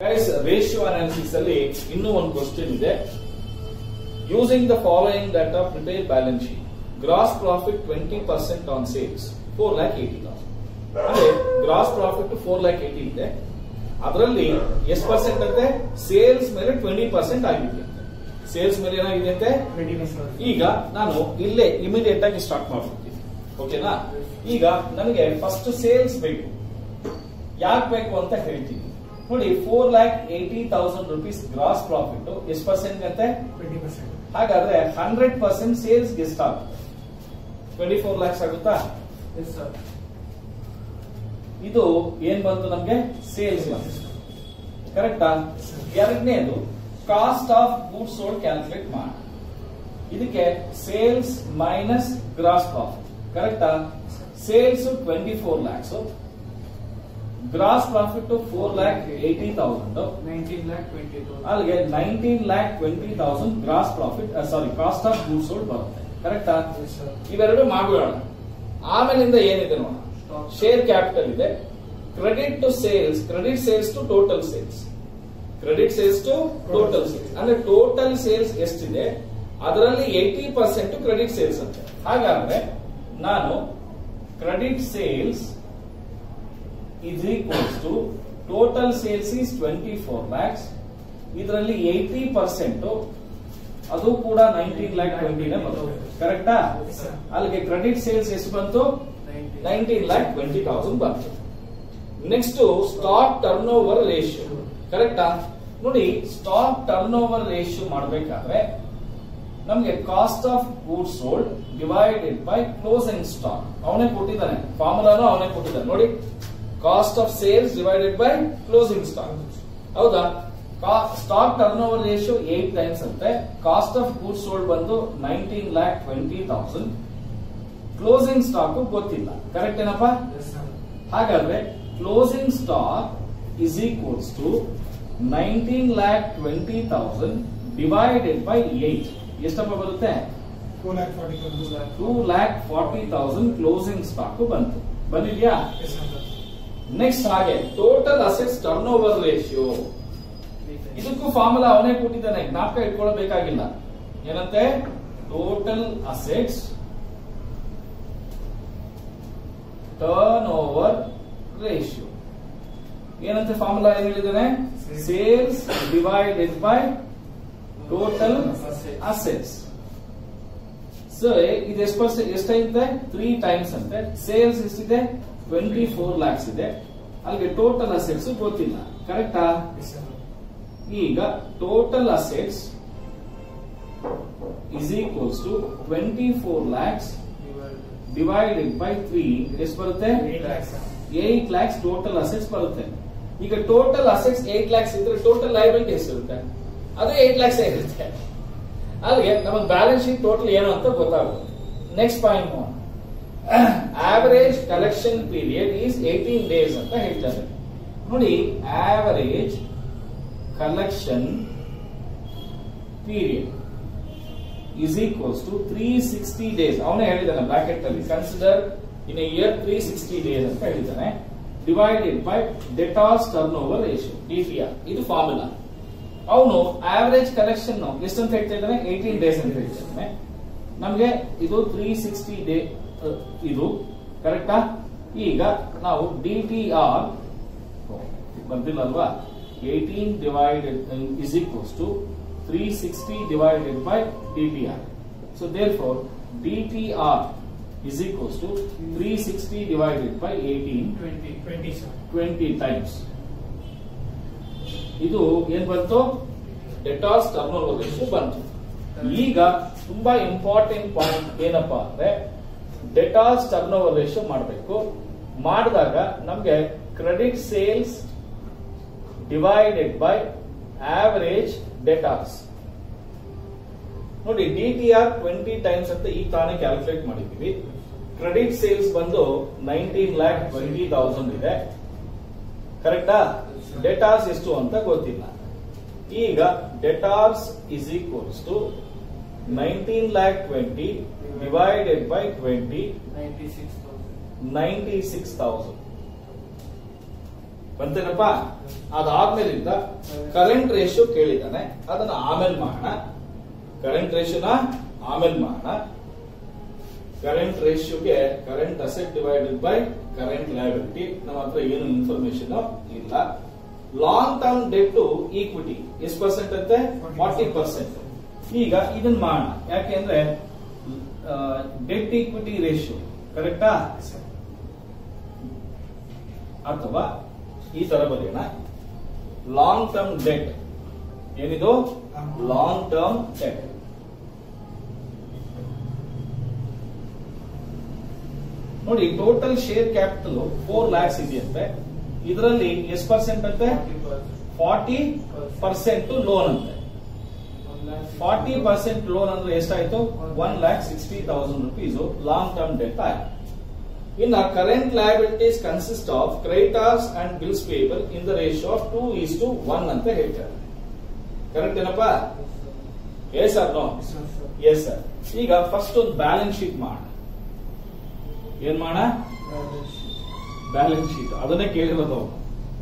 Guys ratio analysis ಅಲ್ಲಿ ಇನ್ನೂ ಒಂದು ಕ್ವಶನ್ ಇದೆ using the following data prepare balance sheet gross profit twenty percent on sales four lakh eighty thousand ಅಂದ್ರೆ gross profit four lakh eighty ಇದೆ ಅದರಲ್ಲಿ ಎಷ್ಟು ಪರ್ಸೆಂಟ್ ಅಂತೆ ಸೇಲ್ಸ್ ಮೇಲೆ ಟ್ವೆಂಟಿ ಪರ್ಸೆಂಟ್ ಆಗಿದೆ ಸೇಲ್ಸ್ ಮೇಲೆ ಏನಾಗಿದೆ ಅಂತೆ ಈಗ ನಾನು ಇಲ್ಲೇ ಇಮಿಡಿಯೇಟ್ ಆಗಿ ಸ್ಟಾರ್ಟ್ ಮಾಡ್ಬಿಡ್ತೀನಿ ಓಕೆನಾ ಈಗ ನನಗೆ ಫಸ್ಟ್ ಸೇಲ್ಸ್ ಬೇಕು ಯಾಕೆ ಬೇಕು ಅಂತ ಹೇಳ್ತೀನಿ ನೋಡಿ four lakh eighty thousand rupees gross profit ಎಷ್ಟು ಪರ್ಸೆಂಟ್ ಅಂತೆ ಹಾಗಾದ್ರೆ ಹಂಡ್ರೆಡ್ ಪರ್ಸೆಂಟ್ ಸೇಲ್ಸ್ ಎಷ್ಟಾಗುತ್ತೆ ಟ್ವೆಂಟಿ ಫೋರ್ ಲ್ಯಾಕ್ಸ್ ಆಗುತ್ತಾ ಇದು ಏನ್ ಬಂತು ನಮ್ಗೆ ಸೇಲ್ಸ್ ಕರೆಕ್ಟಾ ಎರಡನೇದು cost of goods sold calculate ಮಾಡಿ ಇದಕ್ಕೆ ಸೇಲ್ಸ್ ಮೈನಸ್ ಗ್ರಾಸ್ ಪ್ರಾಫಿಟ್ ಕರೆಕ್ಟಾ sales twenty four lakhs gross profit four lakh eighty thousand ಅಲ್ಲಿಗೆ nineteen lakh twenty thousand gross profit sorry cost of goods sold ಬರುತ್ತೆ ಕರೆಕ್ಟಾ ಇವೆರಡು ಮಾಡೋಣ ಆಮೇಲಿಂದ ಏನಿದೆ ನೋಡೋಣ ಶೇರ್ ಕ್ಯಾಪಿಟಲ್ ಇದೆ credit to sales credit sales to total sales credit sales to total sales ಅಂದ್ರೆ ಟೋಟಲ್ ಸೇಲ್ಸ್ ಎಷ್ಟಿದೆ ಅದರಲ್ಲಿ ಏಟಿ ಪರ್ಸೆಂಟ್ ಕ್ರೆಡಿಟ್ ಸೇಲ್ಸ್ ಅಂತ ಹಾಗಾದ್ರೆ ನಾನು credit sales is equals to total sales is twenty four lakhs ಇದರಲ್ಲಿ eighty percent ಅದು ಕೂಡ nineteen lac ಟ್ವೆಂಟಿನೇ ಬರುತ್ತೆ ಕರೆಕ್ಟಾ ಅಲ್ಲಿಗೆ ಕ್ರೆಡಿಟ್ ಸೇಲ್ಸ್ ಎಷ್ಟು ಬಂತು ನೈನ್ಟೀನ್ ಲ್ಯಾಕ್ ಟ್ವೆಂಟಿ ತೌಸಂಡ್ ಬಂತು next stock turnover ratio ಕರೆಕ್ಟಾ ನೋಡಿ ಸ್ಟಾಕ್ ಟರ್ನ್ ಓವರ್ ರೇಷಿಯೋ ಮಾಡಬೇಕಾದ್ರೆ ನಮಗೆ cost of goods sold divided by closing stock ಅವನೇ ಕೊಟ್ಟಿದ್ದಾನೆ ಫಾರ್ಮುಲಾನು ಅವನೇ ಕೊಟ್ಟಿದ್ದಾನೆ ನೋಡಿ cost of sales divided by closing stock ಹೌದಾ stock turnover ratio eight times ಅಂತೆ ಕಾಸ್ಟ್ ಆಫ್ ಗೂಡ್ಸ್ ಸೋಲ್ಡ್ ಬಂದು nineteen lakh twenty thousand closing stock ಗೊತ್ತಿಲ್ಲ ಕರೆಕ್ಟ್ ಏನಪ್ಪಾ ಹಾಗಾದ್ರೆ closing stock is equals to nineteen lakh twenty thousand divided by eight ಎಷ್ಟಪ್ಪ ಬರುತ್ತೆ two lakh forty thousand closing stock ಬಂತು ಬಂದಿದ್ಯಾ next ಹಾಗೆ total assets turnover ratio ಇದಕ್ಕೂ ಫಾರ್ಮುಲಾ ಅವನೇ ಕೊಟ್ಟಿದ್ದಾನೆ ಜ್ಞಾಪಕ ಇಟ್ಕೊಳ್ಳಬೇಕಾಗಿಲ್ಲ ಏನಂತೆ total assets turnover ratio ಏನಂತೆ ಫಾರ್ಮುಲಾ ಏನ್ ಹೇಳಿದ್ದಾನೆ sales divided by total assets so ಇದು ಎಷ್ಟು ಪರ್ಸೆಂಟ್ ಎಷ್ಟೈತೆ ತ್ರೀ ಟೈಮ್ಸ್ ಅಂತೆ ಸೇಲ್ಸ್ ಎಷ್ಟಿದೆ ಟ್ವೆಂಟಿ ಫೋರ್ ಲ್ಯಾಕ್ಸ್ ಇದೆ ಅಲ್ಲಿಗೆ ಟೋಟಲ್ ಅಸೆಟ್ಸ್ ಗೊತ್ತಿಲ್ಲ ಕರೆಕ್ಟಾ ಈಗ total assets is equals to twenty four lakhs divided by three ಎಷ್ಟು ಬರುತ್ತೆ ಏಟ್ ಲ್ಯಾಕ್ಸ್ ಟೋಟಲ್ ಅಸೆಟ್ಸ್ ಬರುತ್ತೆ ಈಗ ಟೋಟಲ್ ಅಸೆಟ್ಸ್ ಏಟ್ ಲ್ಯಾಕ್ಸ್ ಇದ್ರೆ ಟೋಟಲ್ ಲೈಬಿಲಿಟಿ ಎಷ್ಟಿರುತ್ತೆ ಅದು ಏಟ್ ಲ್ಯಾಕ್ಸ್ ಇರುತ್ತೆ ಅಲ್ಲಿಗೆ ನಮಗೆ ಬ್ಯಾಲೆನ್ಸ್ ಶೀಟ್ ಟೋಟಲ್ ಏನು ಅಂತ ಗೊತ್ತಾಗುತ್ತೆ next point average collection period is eighteen days ಅಂತ ಹೇಳ್ತಾರೆ ನೋಡಿ average collection period is equals to 360 days ಅವನೇ ಹೇಳಿದಾನೆ ಬ್ರಾಕೆಟ್ ಅಲ್ಲಿ consider in year three sixty days ಅಂತ ಹೇಳಿದ್ದಾನೆ divided by debtors turnover ratio DTR ಇದು ಫಾರ್ಮುಲಾ ಅವನು ಆವರೇಜ್ ಕಲೆಕ್ಷನ್ ಎಷ್ಟು ಅಂತ ಹೇಳ್ತಾ ಇದ್ದಾನೆ ಏಟೀನ್ ಡೇಸ್ ಅಂತ ಹೇಳ್ತಿದ್ದಾನೆ ನಮ್ಗೆ ಇದು ತ್ರೀ ಸಿಕ್ಸ್ಟಿ ಡೇ ಇದು ಕರೆಕ್ಟಾ ಈಗ ನಾವು ಡಿ ಟಿ ಆರ್ ಬಂದಿಲ್ಲ ಅಲ್ವಾ eighteen divided is equals to 360 divided by DTR. So therefore, DTR is equals to 360 divided by 18, 20 times. ಇದು ಏನ್ ಬಂತು ಡೆಟಾಸ್ ಟರ್ನ್ ಓವರ್ ರೇಷಿಯೋ ಬಂತು ಈಗ ತುಂಬಾ ಇಂಪಾರ್ಟೆಂಟ್ ಪಾಯಿಂಟ್ ಏನಪ್ಪಾ ಅಂದ್ರೆ ಡೆಟಾಸ್ ಟರ್ನ್ ಓವರ್ ರೇಷಿಯೋ ಮಾಡಬೇಕು ಮಾಡಿದಾಗ ನಮ್ಗೆ credit sales divided by average debtors ನೋಡಿ D T R twenty times ಅಂತ ಈಗ ತಾನೇ ಕ್ಯಾಲ್ಕುಲೇಟ್ ಮಾಡಿದ್ದೀವಿ ಕ್ರೆಡಿಟ್ ಸೇಲ್ಸ್ ಬಂದು ನೈನ್ಟೀನ್ ಲ್ಯಾಕ್ ಟ್ವೆಂಟಿ ತೌಸಂಡ್ ಇದೆ ಕರೆಕ್ಟಾ ಡೆಟಾರ್ಸ್ ಎಷ್ಟು ಅಂತ ಗೊತ್ತಿಲ್ಲ ಈಗ debtors is equals to nineteen lakh twenty divided by twenty ninety six thousand ಬಂತೇನಪ್ಪ ಅದಾದ್ಮೇಲಿಂದ ಕರೆಂಟ್ ರೇಷಿಯೋ ಕೇಳಿದಾನೆ ಅದನ್ನ ಆಮೇಲೆ ಮಾಡೋಣ ಕರೆಂಟ್ ರೇಷಿಯೋನ ಆಮೇಲೆ ಮಾಡೋಣ ಕರೆಂಟ್ ರೇಷಿಯೋಗೆ current asset divided by current liability ನಮ್ಮ ಹತ್ರ ಏನು ಇನ್ಫಾರ್ಮೇಶನ್ ಇಲ್ಲ long term debt to equity ಎಷ್ಟು ಪರ್ಸೆಂಟ್ ಅಂತೆ ಫಾರ್ಟಿ ಪರ್ಸೆಂಟ್ ಈಗ ಇದನ್ನ ಮಾಡೋಣ ಯಾಕೆಂದ್ರೆ ಡೆಟ್ ಈಕ್ವಿಟಿ ರೇಷಿಯೋ ಕರೆಕ್ಟಾ ಅಥವಾ ಈ ತರ ಬರೆಯೋಣ ಲಾಂಗ್ ಟರ್ಮ್ ಡೆಟ್ ಏನಿದು ಲಾಂಗ್ ಟರ್ಮ್ ಡೆಟ್ ನೋಡಿ total share capital four lakhs ಇದೆಯಂತೆ ಇದರಲ್ಲಿ ಎಷ್ಟು ಪರ್ಸೆಂಟ್ ಅಂತೆ ಫಾರ್ಟಿ ಪರ್ಸೆಂಟ್ ಲೋನ್ ಅಂತೆ ಫಾರ್ಟಿ ಪರ್ಸೆಂಟ್ ಲೋನ್ ಅಂದ್ರೆ ಎಷ್ಟಾಯ್ತು one lakh sixty thousand rupees long term debt ಆಯ್ತು ಇನ್ನ current liabilities consist of creditors and bills payable in the ratio of two is to one ಅಂತ ಹೇಳ್ತಾರೆ ಕರೆಕ್ಟ್ ಏನಪ್ಪಾ yes sir no yes sir ಈಗ first ಒಂದು balance sheet ಮಾಡೋಣ ಏನ್ ಮಾಡ ಬ್ಯಾಲೆನ್ಸ್ ಶೀಟ್ ಅದನ್ನೇ ಕೇಳಿರೋದು ಅವ್ನು.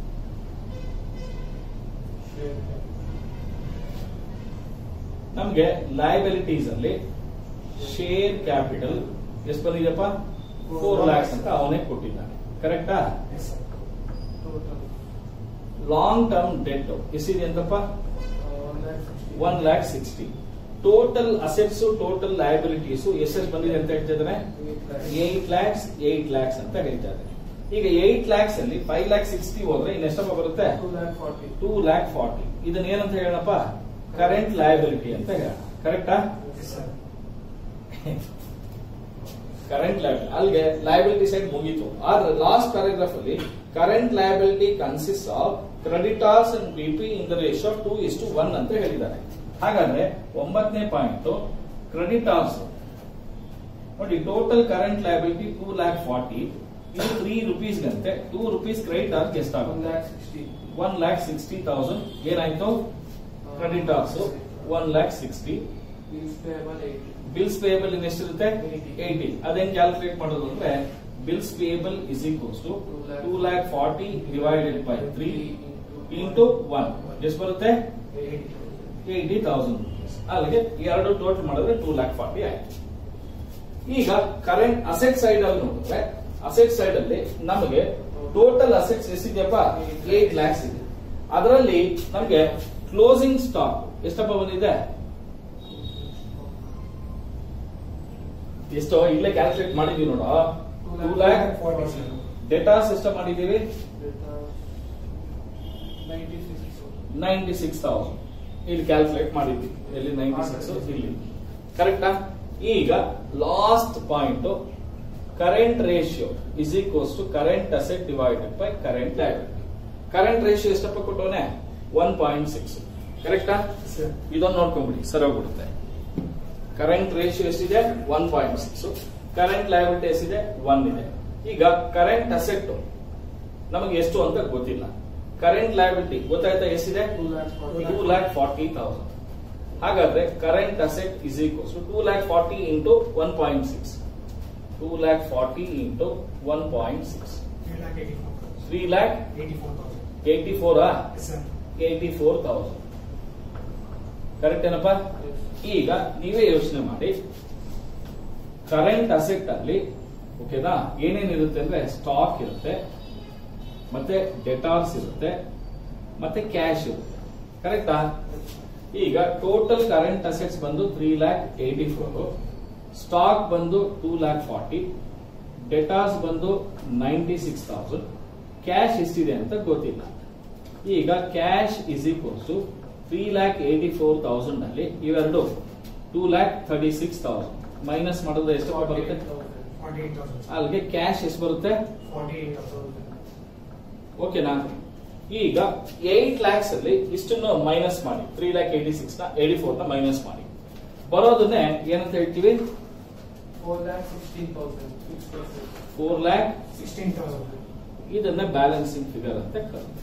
ನಮ್ಗೆ ಲಯಬಿಲಿಟೀಸ್ ಅಲ್ಲಿ ಶೇರ್ ಕ್ಯಾಪಿಟಲ್ ಎಷ್ಟು ಬಂದಿದೆಯಪ್ಪ ಫೋರ್ ಲ್ಯಾಕ್ಸ್ ಅಂತ ಅವನೇ ಕೊಟ್ಟಿದ್ದಾನೆ ಕರೆಕ್ಟಾ ಲಾಂಗ್ ಟರ್ಮ್ ಡೆಟ್ ಎಷ್ಟಿದೆ ಅಂತಪ್ಪ one lakh sixty total assets total liabilities ಎಷ್ಟೆಷ್ಟು ಬಂದಿದೆ ಅಂತ ಹೇಳ್ತಿದ್ದಾನೆ ಏಟ್ ಲ್ಯಾಕ್ಸ್ ಏಟ್ ಲ್ಯಾಕ್ಸ್ ಅಂತ ಹೇಳ್ತಾ ಇದ್ದಾರೆ ಈಗ ಏಟ್ ಲ್ಯಾಕ್ಸ್ ಅಲ್ಲಿ ಫೈವ್ ಲ್ಯಾಕ್ ಸಿಕ್ಸ್ಟಿ ಹೋದ್ರೆ ಇನ್ನೆಷ್ಟಪ್ಪ ಬರುತ್ತೆ ಟೂ ಲ್ಯಾಕ್ ಫಾರ್ಟಿ ಇದನ್ನ ಏನಂತ ಹೇಳೋಣಪ್ಪ ಕರೆಂಟ್ ಲಯಬಿಲಿಟಿ ಅಂತ ಹೇಳ ಕರೆಕ್ಟಾ ಕರೆಂಟ್ ಲಯಬಿಲಿಟಿ ಅಲ್ಲಿಗೆ ಲಯಬಿಲಿಟಿ ಸೈಡ್ ಮುಗೀತು ಆದ್ರೆ ಲಾಸ್ಟ್ ಪ್ಯಾರಾಗ್ರಾಫ್ ಅಲ್ಲಿ current liability consist of creditors and BP in the ratio of two is to one ಅಂತ ಹೇಳಿದ್ದಾರೆ ಹಾಗಾದ್ರೆ ಒಂಬತ್ತನೇ ಪಾಯಿಂಟ್ ಕ್ರೆಡಿಟಾರ್ಸ್ ನೋಡಿ total current liability two lakh forty ಇದು ತ್ರೀ ರುಪೀಸ್ ಗಂತೆ ಟೂ ರುಪೀಸ್ ಕ್ರೆಡಿಟಾರ್ಸ್ ಎಷ್ಟಾಗುತ್ತೆ ಒನ್ ಲ್ಯಾಕ್ ಸಿಕ್ಸ್ಟಿ ತೌಸಂಡ್ ಏನಾಯ್ತು creditors one lakh sixty bills payable in ಎಷ್ಟಿರುತ್ತೆ ಏಯ್ಟಿ ಅದೇನ್ ಕ್ಯಾಲ್ಕುಲೇಟ್ ಮಾಡೋದು ಅಂದ್ರೆ bills payable is equals to two lakh forty divided by three into one ಎಷ್ಟು ಬರುತ್ತೆ ಏಯ್ಟಿ ತೌಸಂಡ್ ರುಪೀಸ್ ಅಲ್ಲಿಗೆ ಎರಡು ಟೋಟಲ್ ಮಾಡಿದ್ರೆ ಟೂ ಲ್ಯಾಕ್ ಫಾರ್ಟಿ ಆಯ್ತು ಈಗ ಕರೆಂಟ್ ಅಸೆಟ್ ಸೈಡ್ ಅಲ್ಲಿ ನೋಡಿದ್ರೆ ಅಸೆಟ್ ಸೈಡ್ ಅಲ್ಲಿ ನಮಗೆ ಟೋಟಲ್ ಅಸೆಟ್ಸ್ ಎಷ್ಟಿದೆಯಪ್ಪ ಏಟ್ ಲ್ಯಾಕ್ಸ್ ಇದೆ ಅದರಲ್ಲಿ ನಮಗೆ ಕ್ಲೋಸಿಂಗ್ ಸ್ಟಾಕ್ ಎಷ್ಟಪ್ಪ ಬಂದಿದೆ ಎಷ್ಟೋ ಇಲ್ಲೇ ಕ್ಯಾಲ್ಕುಲೇಟ್ ಮಾಡಿದೀವಿ ನೋಡ ಟೂ ಲ್ಯಾಕ್ ಡೇಟಾಸ್ ಎಷ್ಟ ಮಾಡಿದೀವಿ ನೈಂಟಿ ಸಿಕ್ಸ್ ತೌಸಂಡ್ ಇಲ್ಲಿ ಕ್ಯಾಲ್ಕುಲೇಟ್ ಮಾಡಿದ್ವಿ ಎಲ್ಲಿ ನೈಂಟಿ ಸಿಕ್ಸ್ ಇಲ್ಲಿ ಕರೆಕ್ಟಾ ಈಗ last point current ratio is equals to current asset divided by current liability current ratio ಎಷ್ಟಪ್ಪ ಕೊಟ್ಟವನೆ ಒನ್ ಪಾಯಿಂಟ್ ಸಿಕ್ಸ್ ಕರೆಕ್ಟಾ ಇದೊಂದು ನೋಡ್ಕೊಂಡ್ಬಿಡಿ ಸರಿ ಹೋಗ್ಬಿಡುತ್ತೆ ಕರೆಂಟ್ ರೇಷಿಯೋ ಎಷ್ಟಿದೆ one point six current liability ಎಷ್ಟಿದೆ ಒನ್ ಇದೆ ಈಗ ಕರೆಂಟ್ ಅಸೆಟ್ ನಮಗೆ ಎಷ್ಟು ಅಂತ ಗೊತ್ತಿಲ್ಲ ಕರೆಂಟ್ ಲಯಬಿಲಿಟಿ ಗೊತ್ತಾಯ್ತಾ ಎಷ್ಟಿದೆ ಟೂ ಲ್ಯಾಕ್ ಫಾರ್ಟಿ ತೌಸಂಡ್ ಹಾಗಾದ್ರೆ current asset is equals two lakh forty into one point six two lakh forty into one point six three lakh eighty four eighty four thousand correct ಏನಪ್ಪಾ ಈಗ ನೀವೇ ಯೋಚನೆ ಮಾಡಿ ಕರೆಂಟ್ ಅಸೆಟ್ ಅಲ್ಲಿ ಓಕೆನಾ ಏನೇನಿರುತ್ತೆ ಅಂದ್ರೆ ಸ್ಟಾಕ್ ಇರುತ್ತೆ ಮತ್ತೆ ಡೆಟಾರ್ಸ್ ಇರುತ್ತೆ ಮತ್ತೆ ಕ್ಯಾಶ್ ಇರುತ್ತೆ ಕರೆಕ್ಟಾ ಈಗ ಟೋಟಲ್ ಕರೆಂಟ್ ಅಸೆಟ್ಸ್ ಬಂದು three lakh eighty four stock ಬಂದು ಟೂ ಲ್ಯಾಕ್ ಫಾರ್ಟಿ ಡೆಟಾರ್ಸ್ ಬಂದು ನೈಂಟಿ ಸಿಕ್ಸ್ ತೌಸಂಡ್ ಕ್ಯಾಶ್ ಎಷ್ಟಿದೆ ಅಂತ ಗೊತ್ತಿಲ್ಲ ಈಗ cash is equals to three lakh eighty four thousand ಅಲ್ಲಿ ಇವೆರಡು two lakh thirty six thousand minus ಮಾಡಿದ್ರೆ ಎಷ್ಟು ಬರುತ್ತೆ ಅಲ್ಲಿಗೆ ಕ್ಯಾಶ್ ಎಷ್ಟು ಬರುತ್ತೆ ಓಕೆನಾ ಈಗ ಏಟ್ ಲ್ಯಾಕ್ಸ್ ಅಲ್ಲಿ ಇಷ್ಟನ್ನು ಮೈನಸ್ ಮಾಡಿ ತ್ರೀ ಲ್ಯಾಕ್ ಏಯ್ಟಿ ಸಿಕ್ಸ್ ನ ಏಯ್ಟಿ ಫೋರ್ ನ ಮೈನಸ್ ಮಾಡಿ ಬರೋದನ್ನೇ ಏನಂತ ಹೇಳ್ತೀವಿ ಫೋರ್ ಲ್ಯಾಕ್ ಇದನ್ನ ಬ್ಯಾಲೆನ್ಸಿಂಗ್ ಫಿಗರ್ ಅಂತ ಕರೀತೀವಿ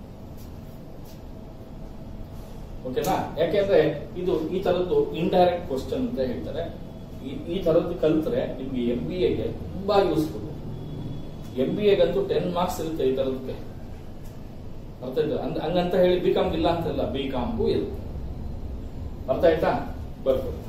ಓಕೆನಾ ಯಾಕೆಂದ್ರೆ ಇದು ಈ ತರದ್ದು ಇಂಡೈರೆಕ್ಟ್ ಕ್ವಶನ್ ಅಂತ ಹೇಳ್ತಾರೆ ಈ- ಈ ತರದ್ದು ಕಲ್ತ್ರೆ ನಿಮ್ಗೆ ಎಂ ಬಿ ಎಗೆ ತುಂಬಾ ಯೂಸ್ಫುಲ್ ಎಂ ಬಿ ಎಗಂತೂ ಟೆನ್ ಮಾರ್ಕ್ಸ್ ಇರುತ್ತೆ ಈ ತರದಕ್ಕೆ ಅರ್ಥ ಆಯ್ತಾ ಅಂದ್- ಹಂಗಂತ ಹೇಳಿ ಬಿ ಕಾಮ್ ಇಲ್ಲ ಅಂತಲ್ಲ ಬಿ ಕಾಮ್ಗೂ ಇರುತ್ತೆ ಅರ್ಥ ಆಯ್ತಾ ಬರ್ಬೋದು